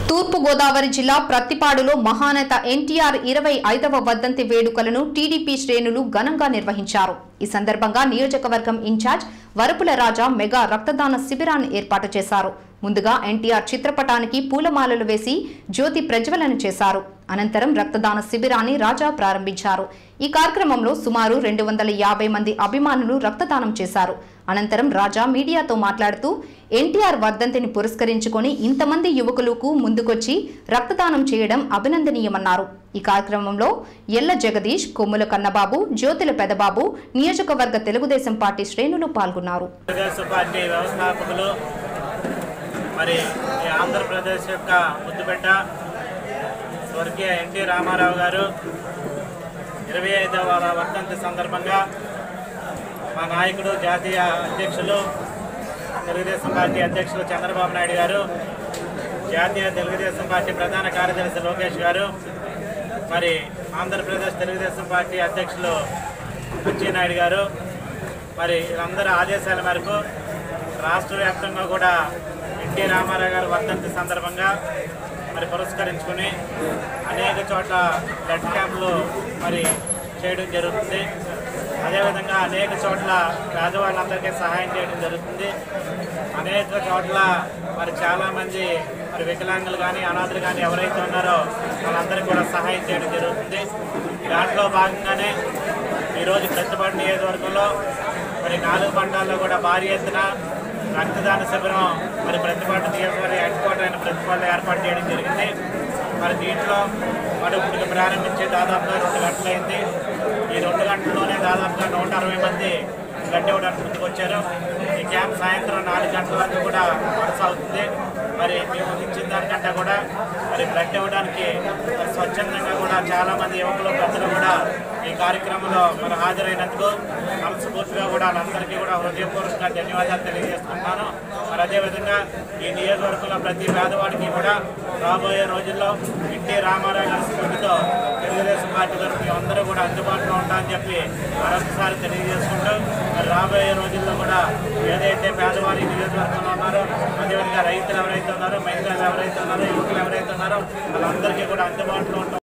తూర్పు గోదావరి జిల్లా ప్రత్తిపాడులో మహానేత ఎన్టీఆర్ ఇరవై ఐదవ వర్ధంతి వేడుకలను టీడీపీ శ్రేణులు ఘనంగా నిర్వహించారు ఈ సందర్భంగా నియోజకవర్గం ఇన్ఛార్జ్ వరపుల రాజా మెగా రక్తదాన శిబిరాన్ని ఏర్పాటు చేశారు ముందుగా ఎన్టీఆర్ చిత్రపటానికి పూలమాలలు వేసి జ్యోతి ప్రజ్వలన చేశారు అనంతరం రక్తదాన శిబిరాన్ని రాజా ప్రారంభించారు ఈ కార్యక్రమంలో సుమారు రెండు వందల యాభై మంది అభిమానులు రక్తదానం చేశారు అనంతరం రాజా మీడియాతో మాట్లాడుతూ ఎన్టీఆర్ వర్ధంతిని పురస్కరించుకొని ఇంతమంది యువకులకు ముందుకొచ్చి రక్తదానం చేయడం అభినందనీయమన్నారు ఈ కార్యక్రమంలో ఎల్ల జగదీష్ కొమ్ముల కన్నబాబు జ్యోతుల పెదబాబు నియోజకవర్గ తెలుగుదేశం పార్టీ శ్రేణులు పాల్గొన్నారు తెలుగుదేశం పార్టీ వ్యవస్థాపకులు మరి ఈ ఆంధ్రప్రదేశ్ యొక్క ముద్దుబిడ్డ స్వర్గీయ ఎన్టీ రామారావు గారు ఇరవై ఐదవ వర్ధంతి సందర్భంగా మా నాయకుడు జాతీయ అధ్యక్షులు తెలుగుదేశం పార్టీ అధ్యక్షులు చంద్రబాబు నాయుడు గారు జాతీయ తెలుగుదేశం పార్టీ ప్రధాన కార్యదర్శి లోకేష్ గారు మరి ఆంధ్రప్రదేశ్ తెలుగుదేశం పార్టీ అధ్యక్షులు అచ్చెన్నాయుడు గారు మరి వీళ్ళందరి ఆదేశాల మేరకు రాష్ట్ర వ్యాప్తంగా కూడా ఎన్టీ రామారావు గారి వర్ధంతి సందర్భంగా మరి పురస్కరించుకుని అనేక చోట్ల బ్లడ్ క్యాంపులు మరి చేయడం జరుగుతుంది అదేవిధంగా అనేక చోట్ల పేదవాళ్ళందరికీ సహాయం చేయడం జరుగుతుంది అనేక చోట్ల మరి చాలామంది మరి వికలాంగులు కానీ అనాథులు కానీ ఎవరైతే ఉన్నారో వాళ్ళందరికీ కూడా సహాయం చేయడం జరుగుతుంది దాంట్లో భాగంగానే ఈరోజు ప్రతిపాడు నియోజకవర్గంలో మరి నాలుగు పంటాల్లో కూడా భారీ ఎత్తున రక్తదాన శిబిరం మరి ప్రతిపాడు నియోజకవర్గ హెడ్ క్వార్టర్ అయిన ప్రతిపాడులో ఏర్పాటు చేయడం జరిగింది మరి దీంట్లో మరి ఇప్పుడు ప్రారంభించి దాదాపుగా రెండు గంటలైంది ఈ రెండు గంటల్లోనే దాదాపుగా నూట అరవై మంది బ్లడ్ ఇవ్వడానికి ముందుకు వచ్చారు ఈ క్యాంప్ సాయంత్రం నాలుగు గంటల వరకు కూడా కొనసాగుతుంది మరి మేము ఇచ్చిన దానికంటే కూడా మరి బ్లడ్ ఇవ్వడానికి మరి స్వచ్ఛందంగా కూడా చాలా మంది యువకులు పెద్దలు కూడా ఈ కార్యక్రమంలో మరి హాజరైనందుకు మనస్ఫూర్తిగా కూడా వాళ్ళందరికీ కూడా హృదయపూర్వకంగా ధన్యవాదాలు తెలియజేస్తున్నాను మరి అదేవిధంగా ఈ నియోజకవర్గంలో ప్రతి పేదవాడికి కూడా రాబోయే రోజుల్లో ఎన్టీ రామారావు గారి స్ఫూర్తితో తెలుగుదేశం పార్టీ తరఫున అందరూ కూడా అందుబాటులో ఉంటామని చెప్పి మరొకసారి తెలియజేసుకుంటూ మరి రాబోయే రోజుల్లో కూడా ఏదైతే పేదవారి నియోజకవర్గంలో ఉన్నారో అదేవిధంగా రైతులు ఎవరైతే ఉన్నారో మహిళలు ఎవరైతే ఉన్నారో యువకులు ఎవరైతే ఉన్నారో వాళ్ళందరికీ కూడా అందుబాటులో ఉంటాం